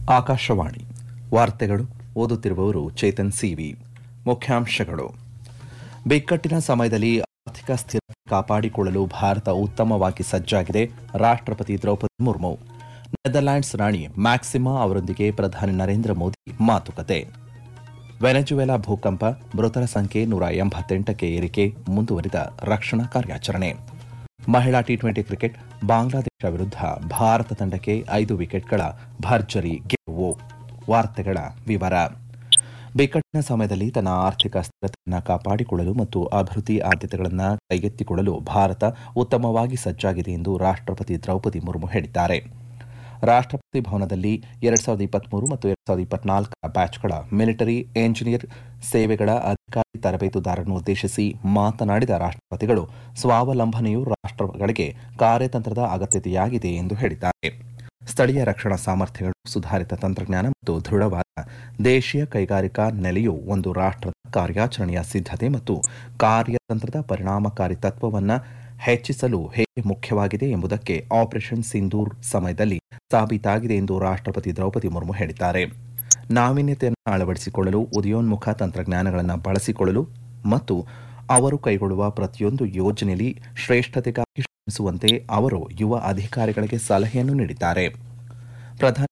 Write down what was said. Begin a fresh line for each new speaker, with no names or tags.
ಆಕಾಶವಾಣಿ ವಾರ್ತೆಗಳು ಓದುತ್ತಿರುವವರು ಚೇತನ್ ಸಿವಿ ಮುಖ್ಯಾಂಶಗಳು ಬಿಕ್ಕಟ್ಟಿನ ಸಮಯದಲ್ಲಿ ಆರ್ಥಿಕ ಸ್ಥಿರತೆ ಕಾಪಾಡಿಕೊಳ್ಳಲು ಭಾರತ ಉತ್ತಮವಾಗಿ ಸಜ್ಜಾಗಿದೆ ರಾಷ್ಟ್ರಪತಿ ದ್ರೌಪದಿ ಮುರ್ಮು ನೆದರ್ಲ್ಯಾಂಡ್ಸ್ ರಾಣಿ ಮ್ಯಾಕ್ಸಿಮಾ ಅವರೊಂದಿಗೆ ಪ್ರಧಾನಿ ನರೇಂದ್ರ ಮೋದಿ ಮಾತುಕತೆ ವೆನೆಜುವೆಲಾ ಭೂಕಂಪ ಮೃತರ ಸಂಖ್ಯೆ ನೂರ ಎಂಬತ್ತೆಂಟಕ್ಕೆ ಏರಿಕೆ ಮುಂದುವರಿದ ರಕ್ಷಣಾ ಕಾರ್ಯಾಚರಣೆ ಮಹಿಳಾ ಟಿ ಟ್ವೆಂಟಿ ಕ್ರಿಕೆಟ್ ಬಾಂಗ್ಲಾದೇಶ ವಿರುದ್ಧ ಭಾರತ ತಂಡಕ್ಕೆ ಐದು ವಿಕೆಟ್ಗಳ ಭರ್ಜರಿ ಗೆಲುವು ವಾರ್ತೆಗಳ ವಿವರ ಬಿಕ್ಕಟ್ಟಿನ ಸಮಯದಲ್ಲಿ ತನ್ನ ಆರ್ಥಿಕ ಸ್ಥಿರತೆಯನ್ನು ಕಾಪಾಡಿಕೊಳ್ಳಲು ಮತ್ತು ಅಭಿವೃದ್ಧಿ ಆದ್ಯತೆಗಳನ್ನು ಕೈಗೆತ್ತಿಕೊಳ್ಳಲು ಭಾರತ ಉತ್ತಮವಾಗಿ ಸಜ್ಜಾಗಿದೆ ಎಂದು ರಾಷ್ಟ್ರಪತಿ ದ್ರೌಪದಿ ಮುರ್ಮು ಹೇಳಿದ್ದಾರೆ ರಾಷ್ಟ್ರಪತಿ ಭವನದಲ್ಲಿ ಎರಡ್ ಸಾವಿರದ ಇಪ್ಪತ್ಮೂರು ಮತ್ತು ಎರಡ್ ಸಾವಿರದ ಇಪ್ಪತ್ನಾಲ್ಕರ ಬ್ಯಾಚ್ಗಳ ಮಿಲಿಟರಿ ಎಂಜಿನಿಯರ್ ಸೇವೆಗಳ ಅಧಿಕಾರಿ ತರಬೇತುದಾರರನ್ನು ಉದ್ದೇಶಿಸಿ ಮಾತನಾಡಿದ ರಾಷ್ಟ್ರಪತಿಗಳು ಸ್ವಾವಲಂಬನೆಯು ರಾಷ್ಟ್ರಗಳಿಗೆ ಕಾರ್ಯತಂತ್ರದ ಅಗತ್ಯತೆಯಾಗಿದೆ ಎಂದು ಹೇಳಿದ್ದಾರೆ ಸ್ಥಳೀಯ ರಕ್ಷಣಾ ಸಾಮರ್ಥ್ಯಗಳು ಸುಧಾರಿತ ತಂತ್ರಜ್ಞಾನ ಮತ್ತು ದೃಢವಾದ ದೇಶೀಯ ಕೈಗಾರಿಕಾ ನೆಲೆಯು ಒಂದು ರಾಷ್ಟ್ರದ ಕಾರ್ಯಾಚರಣೆಯ ಸಿದ್ಧತೆ ಮತ್ತು ಕಾರ್ಯತಂತ್ರದ ಪರಿಣಾಮಕಾರಿ ತತ್ವವನ್ನು ಹೆಚ್ಚಿಸಲು ಹೇಗೆ ಮುಖ್ಯವಾಗಿದೆ ಎಂಬುದಕ್ಕೆ ಆಪರೇಷನ್ ಸಿಂಧೂರ್ ಸಮಯದಲ್ಲಿ ಸಾಬೀತಾಗಿದೆ ಎಂದು ರಾಷ್ಟ್ರಪತಿ ದ್ರೌಪದಿ ಮುರ್ಮು ಹೇಳಿದ್ದಾರೆ ನಾವೀನ್ಯತೆಯನ್ನು ಅಳವಡಿಸಿಕೊಳ್ಳಲು ಉದಯೋನ್ಮುಖ ತಂತ್ರಜ್ಞಾನಗಳನ್ನು ಬಳಸಿಕೊಳ್ಳಲು ಮತ್ತು ಅವರು ಕೈಗೊಳ್ಳುವ ಪ್ರತಿಯೊಂದು ಯೋಜನೆಯಲ್ಲಿ ಶ್ರೇಷ್ಠತೆಗಾಗಿ ಶ್ರಮಿಸುವಂತೆ ಅವರು ಯುವ ಅಧಿಕಾರಿಗಳಿಗೆ ಸಲಹೆಯನ್ನು ನೀಡಿದ್ದಾರೆ ಪ್ರಧಾನಿ